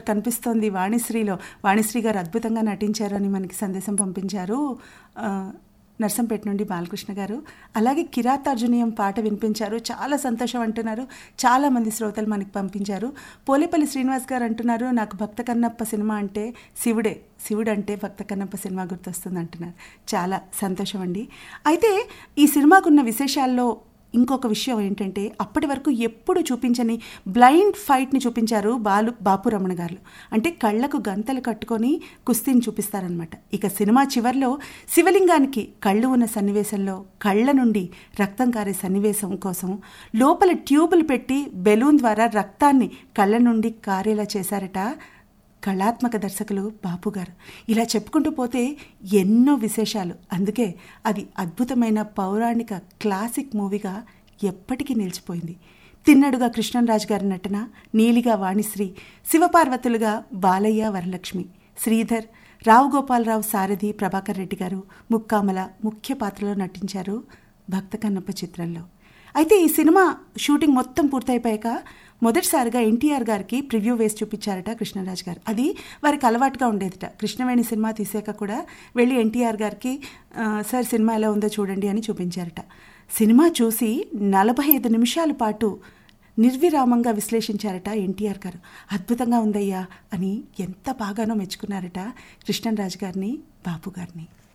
కనిపిస్తోంది వాణిశ్రీలో వాణిశ్రీ గారు అద్భుతంగా నటించారు అని మనకి సందేశం పంపించారు ఆ, నర్సంపేట నుండి బాలకృష్ణ గారు అలాగే కిరాతార్జునీయం పాట వినిపించారు చాలా సంతోషం అంటున్నారు చాలా మంది శ్రోతలు మనకి పంపించారు పోలేపల్లి శ్రీనివాస్ గారు అంటున్నారు నాకు భక్త కన్నప్ప సినిమా అంటే శివుడే శివుడు అంటే భక్త కన్నప్ప సినిమా గుర్తొస్తుంది అంటున్నారు చాలా సంతోషం అండి అయితే ఈ సినిమాకున్న విశేషాల్లో ఇంకొక విషయం ఏంటంటే అప్పటి వరకు ఎప్పుడు చూపించని బ్లైండ్ ఫైట్ని చూపించారు బాలు బాపు రమణ గారు అంటే కళ్ళకు గంతలు కట్టుకొని కుస్తీని చూపిస్తారనమాట ఇక సినిమా చివర్లో శివలింగానికి కళ్ళు ఉన్న సన్నివేశంలో కళ్ళ నుండి రక్తం కారే సన్నివేశం కోసం లోపల ట్యూబులు పెట్టి బెలూన్ ద్వారా రక్తాన్ని కళ్ళ నుండి కారేలా చేశారట కళాత్మక దర్శకులు బాపు గారు ఇలా చెప్పుకుంటూ పోతే ఎన్నో విశేషాలు అందుకే అది అద్భుతమైన పౌరాణిక క్లాసిక్ మూవీగా ఎప్పటికీ నిలిచిపోయింది తిన్నడుగా కృష్ణరాజు గారి నటన నీలిగా వాణిశ్రీ శివపార్వతులుగా బాలయ్య వరలక్ష్మి శ్రీధర్ రావు గోపాలరావు సారథి ప్రభాకర్ రెడ్డి గారు ముక్కామల ముఖ్య పాత్రలో నటించారు భక్త కన్నప్ప చిత్రంలో అయితే ఈ సినిమా షూటింగ్ మొత్తం పూర్తయిపోయాక మొదటిసారిగా ఎన్టీఆర్ గారికి ప్రివ్యూ వేసి చూపించారట కృష్ణరాజు గారు అది వారికి అలవాటుగా ఉండేదిట కృష్ణవేణి సినిమా తీసాక కూడా వెళ్ళి ఎన్టీఆర్ గారికి "ఆ, సార్ సినిమా ఎలా ఉందో చూడండి అని చూపించారట సినిమా చూసి నలభై ఐదు నిమిషాల పాటు నిర్విరామంగా విశ్లేషించారట ఎన్టీఆర్ గారు అద్భుతంగా ఉందయ్యా అని ఎంత బాగానో మెచ్చుకున్నారట కృష్ణరాజు గారిని బాపు గారిని